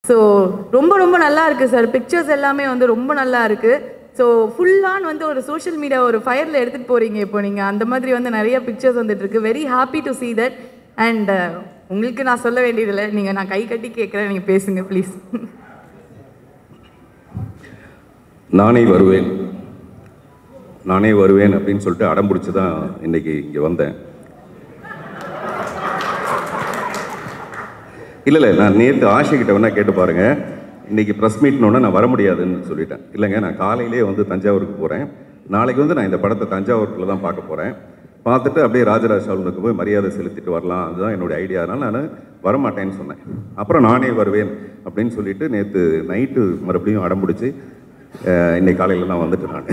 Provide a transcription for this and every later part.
so ரொம்ப ரொம்ப நல்லா இருக்கு சார் பிக்சர்ஸ் எல்லாமே வந்து ரொம்ப நல்லா இருக்கு ஸோ ஃபுல்லான் வந்து ஒரு சோஷியல் மீடியா ஒரு ஃபயரில் எடுத்துகிட்டு போறீங்க இப்போ நீங்கள் அந்த மாதிரி வந்து நிறைய பிக்சர்ஸ் வந்துட்டு இருக்கு very happy to see that and உங்களுக்கு நான் சொல்ல வேண்டியதில்லை நீங்கள் நான் கை கட்டி கேட்குறேன் நீங்கள் பேசுங்க ப்ளீஸ் நானே வருவேன் நானே வருவேன் அப்படின்னு சொல்லிட்டு அடம் பிடிச்சி தான் இன்னைக்கு இங்கே வந்தேன் இல்லை இல்லை நான் நேற்று ஆஷைக்கிட்ட வேணா கேட்டு பாருங்க இன்னைக்கு ப்ரெஸ் மீட்னோடனே நான் வர முடியாதுன்னு சொல்லிட்டேன் இல்லைங்க நான் காலையிலே வந்து தஞ்சாவூருக்கு போகிறேன் நாளைக்கு வந்து நான் இந்த படத்தை தஞ்சாவூரில் தான் பார்க்க போகிறேன் பார்த்துட்டு அப்படியே ராஜராஜ சோழனுக்கு போய் மரியாதை செலுத்திட்டு வரலாம் அதுதான் என்னுடைய ஐடியா அதனால் நான் வரமாட்டேன்னு சொன்னேன் அப்புறம் நானே வருவேன் அப்படின்னு சொல்லிட்டு நேற்று நைட்டு மறுபடியும் அடம் பிடிச்சி அஹ், இன்னைக்கு காலையில் நான் வந்துட்டேன் நான்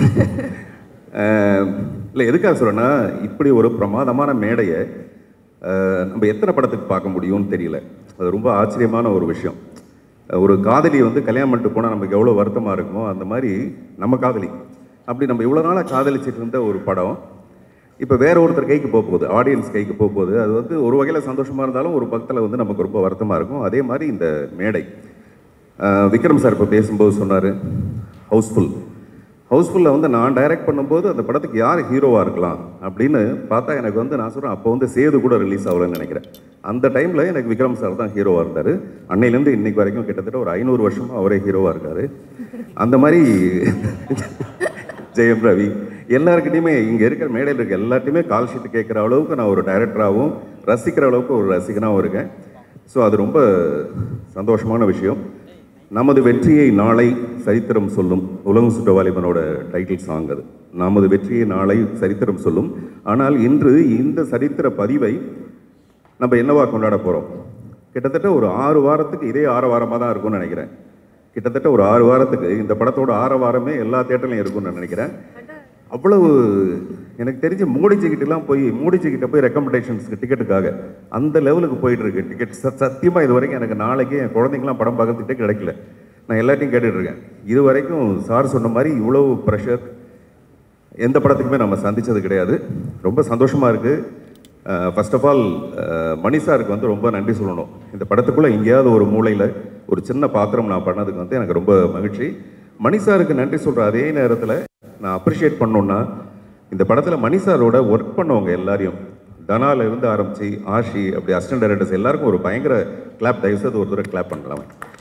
இல்லை எதுக்காக சொல்கிறேன்னா இப்படி ஒரு பிரமாதமான மேடையை அஹ், நம்ம எத்தனை படத்துக்கு பார்க்க முடியும்னு தெரியல அது ரொம்ப ஆச்சரியமான ஒரு விஷயம் ஒரு காதலி வந்து கல்யாணம் பண்ணிட்டு போனால் நமக்கு எவ்வளோ வருத்தமாக இருக்குமோ அந்த மாதிரி நம்ம காதலி அப்படி நம்ம இவ்வளோ நாளாக காதலிச்சிட்டு இருந்த ஒரு படம் இப்போ வேற ஒருத்தர் கைக்கு போக போகுது ஆடியன்ஸ் கைக்கு போக போகுது அது வந்து ஒரு வகையில் சந்தோஷமாக இருந்தாலும் ஒரு பக்கத்தில் வந்து நமக்கு ரொம்ப வருத்தமாக இருக்கும் அதே மாதிரி இந்த மேடை அஹ், விக்ரம் சார் இப்போ பேசும்போது சொன்னார் ஹவுஸ்ஃபுல் ஹவுஸ்ஃபுல்லில் வந்து நான் டைரக்ட் பண்ணும்போது அந்த படத்துக்கு யார் ஹீரோவாக இருக்கலாம் அப்படின்னு பார்த்தா எனக்கு வந்து நான் சொல்கிறேன் அப்போ வந்து சேது கூட ரிலீஸ் ஆகலன்னு நினைக்கிறேன் அந்த டைமில் எனக்கு விக்ரம் சார் தான் ஹீரோவாக இருந்தார் அன்னையிலேருந்து இன்னைக்கு வரைக்கும் கிட்டத்தட்ட ஒரு ஐநூறு வருஷமாக அவரே ஹீரோவாக இருக்கார் அந்த மாதிரி ஜெயம் ரவி எல்லாருக்கிட்டையுமே இங்கே இருக்கிற மேடையில் இருக்க எல்லாத்தையுமே கால் ஷீட் கேட்குற அளவுக்கு நான் ஒரு டைரக்டராகவும் ரசிக்கிற அளவுக்கு ஒரு ரசிகனாகவும் இருக்கேன் ஸோ அது ரொம்ப சந்தோஷமான விஷயம் நமது வெற்றியை நாளை சரித்திரம் சொல்லும் உலகம் சுட்ட வாலிபனோட டைட்டில் சாங் அது நமது வெற்றியை நாளை சரித்திரம் சொல்லும் ஆனால் இன்று இந்த சரித்திர பதிவை நம்ம என்னவா கொண்டாட போகிறோம் கிட்டத்தட்ட ஒரு ஆறு வாரத்துக்கு இதே ஆறு வாரமாக தான் இருக்கும்னு நினைக்கிறேன் கிட்டத்தட்ட ஒரு ஆறு வாரத்துக்கு இந்த படத்தோட ஆறு வாரமே எல்லா தேட்டர்லையும் இருக்கும்னு நான் நினைக்கிறேன் அவ்வளவு எனக்கு தெரிஞ்சு மூடிச்சிக்கிட்டலாம் போய் மூடிச்சிக்கிட்ட போய் ரெக்கமெண்டேஷன்ஸ்க்கு டிக்கெட்டுக்காக அந்த லெவலுக்கு போயிட்டு இருக்கு டிக்கெட் சத்தியமாக இது வரைக்கும் எனக்கு நாளைக்கு என் குழந்தைங்களாம் படம் பார்க்கறதுக்கிட்டே கிடைக்கல நான் எல்லாத்தையும் கேட்டுட்டு இருக்கேன் இது வரைக்கும் சார் சொன்ன மாதிரி இவ்வளவு ப்ரெஷர் எந்த படத்துக்குமே நம்ம சந்திச்சது கிடையாது ரொம்ப சந்தோஷமாக இருக்குது ஃபர்ஸ்ட் ஆஃப் ஆல் மணி சாருக்கு வந்து ரொம்ப நன்றி சொல்லணும் இந்த படத்துக்குள்ளே எங்கேயாவது ஒரு மூலையில் ஒரு சின்ன பாத்திரம் நான் பண்ணதுக்கு வந்து எனக்கு ரொம்ப மகிழ்ச்சி மணி சாருக்கு நன்றி சொல்கிற அதே நேரத்தில் நான் அப்ரிஷியேட் பண்ணோன்னா இந்த படத்தில் மணி சாரோட ஒர்க் பண்ணவங்க எல்லாரையும் தனால இருந்து ஆரம்பித்து ஆஷி அப்படி அசிஸ்டன்ட் டைரக்டர்ஸ் எல்லாருக்கும் ஒரு பயங்கர கிளாப் தயவுசெய்து ஒரு தடவை கிளாப் பண்ணலாம்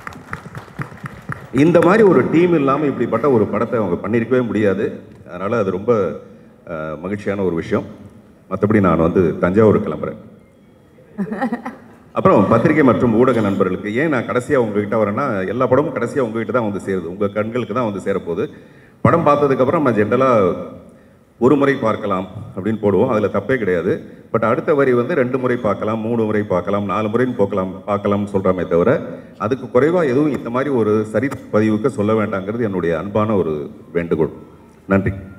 இந்த மாதிரி ஒரு டீம் இல்லாமல் இப்படிப்பட்ட ஒரு படத்தை அவங்க பண்ணியிருக்கவே முடியாது அதனால் அது ரொம்ப அஹ், மகிழ்ச்சியான ஒரு விஷயம் மற்றபடி நான் வந்து தஞ்சாவூர் கிளம்புறேன் அப்புறம் பத்திரிகை மற்றும் ஊடக நண்பர்களுக்கு ஏன் நான் கடைசியாக உங்ககிட்ட வரேன்னா எல்லா படமும் கடைசியாக உங்ககிட்ட தான் வந்து சேருது உங்கள் கண்களுக்கு தான் வந்து சேரப்போகுது படம் பார்த்ததுக்கப்புறம் நம்ம ஜென்ரலாக ஒரு முறை பார்க்கலாம் அப்படின்னு போடுவோம் அதில் தப்பே கிடையாது பட் அடுத்த வரி வந்து ரெண்டு முறை பார்க்கலாம் மூணு முறை பார்க்கலாம் நாலு முறைன்னு போக்கலாம் பார்க்கலாம்னு சொல்கிறாமே தவிர அதுக்கு குறைவாக எதுவும் இந்த மாதிரி ஒரு சரி பதிவுக்கு சொல்ல வேண்டாங்கிறது என்னுடைய அன்பான ஒரு வேண்டுகோள் நன்றி